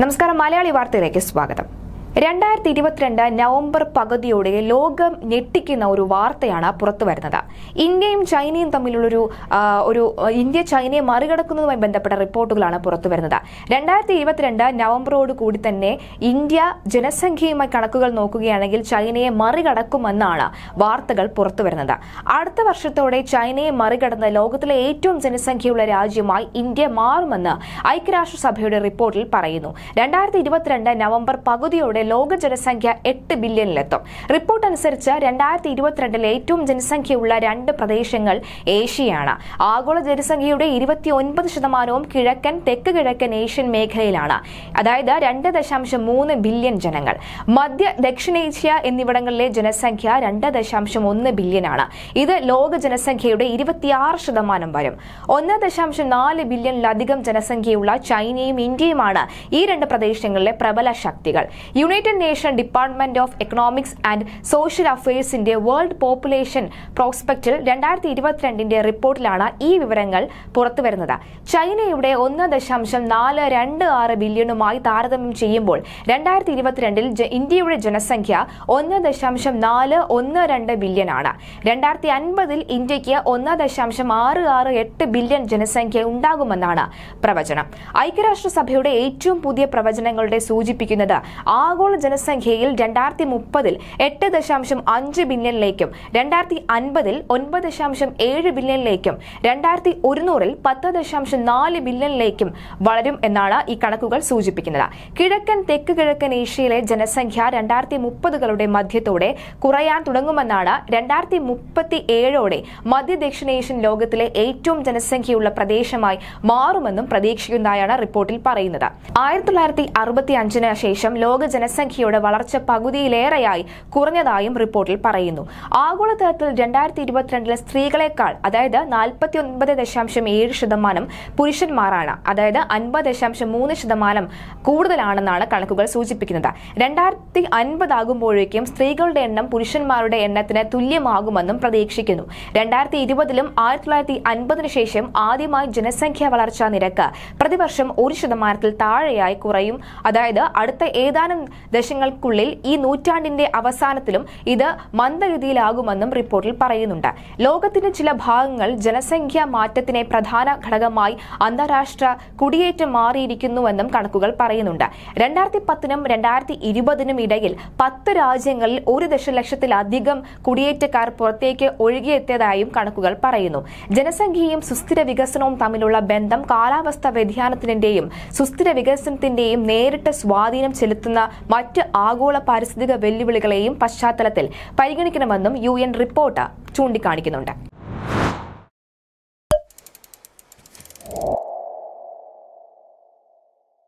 നമസ്കാരം മലയാളി വാർത്തയിലേക്ക് സ്വാഗതം രണ്ടായിരത്തി ഇരുപത്തിരണ്ട് നവംബർ പകുതിയോടെ ലോകം ഞെട്ടിക്കുന്ന ഒരു വാർത്തയാണ് പുറത്തു വരുന്നത് ഇന്ത്യയും ചൈനയും തമ്മിലുള്ളൊരു ആ, ഒരു ആ, ഇന്ത്യ ചൈനയെ മറികടക്കുന്നതുമായി ബന്ധപ്പെട്ട റിപ്പോർട്ടുകളാണ് പുറത്തു വരുന്നത് രണ്ടായിരത്തി ഇരുപത്തിരണ്ട് നവംബറോട് കൂടി തന്നെ ഇന്ത്യ ജനസംഖ്യയുമായി കണക്കുകൾ നോക്കുകയാണെങ്കിൽ ചൈനയെ മറികടക്കുമെന്നാണ് വാർത്തകൾ പുറത്തു വരുന്നത് അടുത്ത വർഷത്തോടെ ചൈനയെ മറികടന്ന് ലോകത്തിലെ ഏറ്റവും ജനസംഖ്യയുള്ള രാജ്യമായി ഇന്ത്യ മാറുമെന്ന് ഐക്യരാഷ്ട്രസഭയുടെ റിപ്പോർട്ടിൽ പറയുന്നു രണ്ടായിരത്തി ഇരുപത്തിരണ്ട് നവംബർ പകുതിയോടെ ലോക ജനസംഖ്യ എട്ട് ബില്യണിലെത്തും റിപ്പോർട്ട് അനുസരിച്ച് രണ്ടായിരത്തി ഇരുപത്തിരണ്ടിലെ ഏറ്റവും ജനസംഖ്യയുള്ള രണ്ട് പ്രദേശങ്ങൾ ഏഷ്യയാണ് ആഗോള ജനസംഖ്യയുടെ ഇരുപത്തി ഒൻപത് ശതമാനവും കിഴക്കൻ തെക്ക് കിഴക്കൻ ഏഷ്യൻ മേഖലയിലാണ് അതായത് രണ്ട് ദശാംശം മൂന്ന് ബില്യൺ ജനങ്ങൾ മധ്യ ദക്ഷിണേഷ്യ എന്നിവിടങ്ങളിലെ ജനസംഖ്യ രണ്ട് ദശാംശം ഒന്ന് ബില്യനാണ് ഇത് ലോക ജനസംഖ്യയുടെ ഇരുപത്തിയാറ് ശതമാനം വരും ഒന്ന് ദശാംശം നാല് ബില്യണിലധികം ജനസംഖ്യയുള്ള ചൈനയും ഇന്ത്യയുമാണ് ഈ രണ്ട് പ്രദേശങ്ങളിലെ പ്രബല ശക്തികൾ United Nation Department of Economics and Social അഫയേഴ്സിന്റെ വേൾഡ് പോപ്പുലേഷൻ പ്രോസ്പെക്റ്റിൽ രണ്ടായിരത്തി ഇരുപത്തിരണ്ടിന്റെ റിപ്പോർട്ടിലാണ് ഈ വിവരങ്ങൾ പുറത്തുവരുന്നത് ചൈനയുടെ ഒന്ന് ദശാംശം നാല് രണ്ട് ആറ് ബില്യണുമായി താരതമ്യം ചെയ്യുമ്പോൾ രണ്ടായിരത്തി ഇരുപത്തിരണ്ടിൽ ജ- ഇന്ത്യയുടെ ജനസംഖ്യ ഒന്ന് ദശാംശം നാല് ഒന്ന് രണ്ട് ബില്യൺ ആണ് രണ്ടായിരത്തി അൻപതിൽ ഇന്ത്യക്ക് ഒന്ന് ദശാംശം ആറ് ആറ് എട്ട് ബില്യൺ ജനസംഖ്യ ഉണ്ടാകുമെന്നാണ് പ്രവചനം ഐക്യരാഷ്ട്രസഭയുടെ ഏറ്റവും പുതിയ പ്രവചനങ്ങളുടെ സൂചിപ്പിക്കുന്നത് ആഗോള ജനസംഖ്യയിൽ രണ്ടായിരത്തി മുപ്പതിൽ എട്ട് ദശാംശം അഞ്ച് ബില്യണിലേക്കും രണ്ടായിരത്തി അൻപതിൽ ഒൻപത് ദശാംശം ഏഴ് ബില്യണിലേക്കും രണ്ടായിരത്തി ഒരുന്നൂറിൽ പത്ത് ദശാംശം നാല് ബില്യണിലേക്കും വളരും എന്നാണ് ഈ കണക്കുകൾ സൂചിപ്പിക്കുന്നത് കിഴക്കൻ തെക്ക് കിഴക്കൻ ഏഷ്യയിലെ ജനസംഖ്യ രണ്ടായിരത്തി മുപ്പതുകളുടെ മധ്യത്തോടെ കുറയാൻ തുടങ്ങുമെന്നാണ് രണ്ടായിരത്തി മുപ്പത്തി ഏഴോടെ മധ്യ ദക്ഷിണേഷ്യൻ ലോകത്തിലെ ഏറ്റവും ജനസംഖ്യയുള്ള പ്രദേശമായി മാറുമെന്നും പ്രതീക്ഷിക്കുന്നതായാണ് റിപ്പോർട്ടിൽ പറയുന്നത് ആയിരത്തി തൊള്ളായിരത്തി അറുപത്തി അഞ്ചിന് ശേഷം ലോക ജനസംഖ്യയുടെ വളർച്ച പകുതിയിലേറെയായി കുറഞ്ഞതായും റിപ്പോർട്ടിൽ പറയുന്നു ആഗോളതലത്തിൽ രണ്ടായിരത്തി ഇരുപത്തിരണ്ടിലെ സ്ത്രീകളെക്കാൾ അതായത് നാൽപ്പത്തി ഒൻപത് ദശാംശം ഏഴ് ശതമാനം പുരുഷന്മാരാണ് അതായത് അൻപത് ദശാംശം മൂന്ന് ശതമാനം കൂടുതലാണെന്നാണ് കണക്കുകൾ സൂചിപ്പിക്കുന്നത് രണ്ടായിരത്തി അൻപതാകുമ്പോഴേക്കും സ്ത്രീകളുടെ എണ്ണം പുരുഷന്മാരുടെ എണ്ണത്തിന് തുല്യമാകുമെന്നും പ്രതീക്ഷിക്കുന്നു രണ്ടായിരത്തി ഇരുപതിലും ആയിരത്തി തൊള്ളായിരത്തി അൻപതിനു ശേഷം ആദ്യമായി ജനസംഖ്യാ വളർച്ചാ നിരക്ക് പ്രതിവർഷം ഒരു ശതമാനത്തിൽ താഴെയായി കുറയും അതായത് അടുത്ത ഏതാനും ദശകങ്ങൾക്കുള്ളിൽ ഈ നൂറ്റാണ്ടിന്റെ അവസാനത്തിലും ഇത് മന്ദഗതിയിലാകുമെന്നും റിപ്പോർട്ടിൽ പറയുന്നുണ്ട് ലോകത്തിന്റെ ചില ഭാഗങ്ങൾ ജനസംഖ്യാ മാറ്റത്തിനെ പ്രധാന ഘടകമായി അന്താരാഷ്ട്ര കുടിയേറ്റം മാറിയിരിക്കുന്നുവെന്നും കണക്കുകൾ പറയുന്നുണ്ട് രണ്ടായിരത്തി പത്തിനും രണ്ടായിരത്തി ഇരുപതിനും ഇടയിൽ പത്ത് രാജ്യങ്ങളിൽ ഒരു ദശലക്ഷത്തിലധികം കുടിയേറ്റക്കാർ പുറത്തേക്ക് ഒഴുകിയെത്തിയതായും കണക്കുകൾ പറയുന്നു ജനസംഖ്യയും സുസ്ഥിര വികസനവും തമ്മിലുള്ള ബന്ധം കാലാവസ്ഥ വ്യതിയാനത്തിന്റെയും സുസ്ഥിര വികസനത്തിന്റെയും നേരിട്ട് സ്വാധീനം ചെലുത്തുന്ന മറ്റ് ആഗോള പാരിസ്ഥിതിക വെല്ലുവിളികളെയും പശ്ചാത്തലത്തിൽ പരിഗണിക്കണമെന്നും യു എൻ റിപ്പോർട്ട് ചൂണ്ടിക്കാണിക്കുന്നുണ്ട്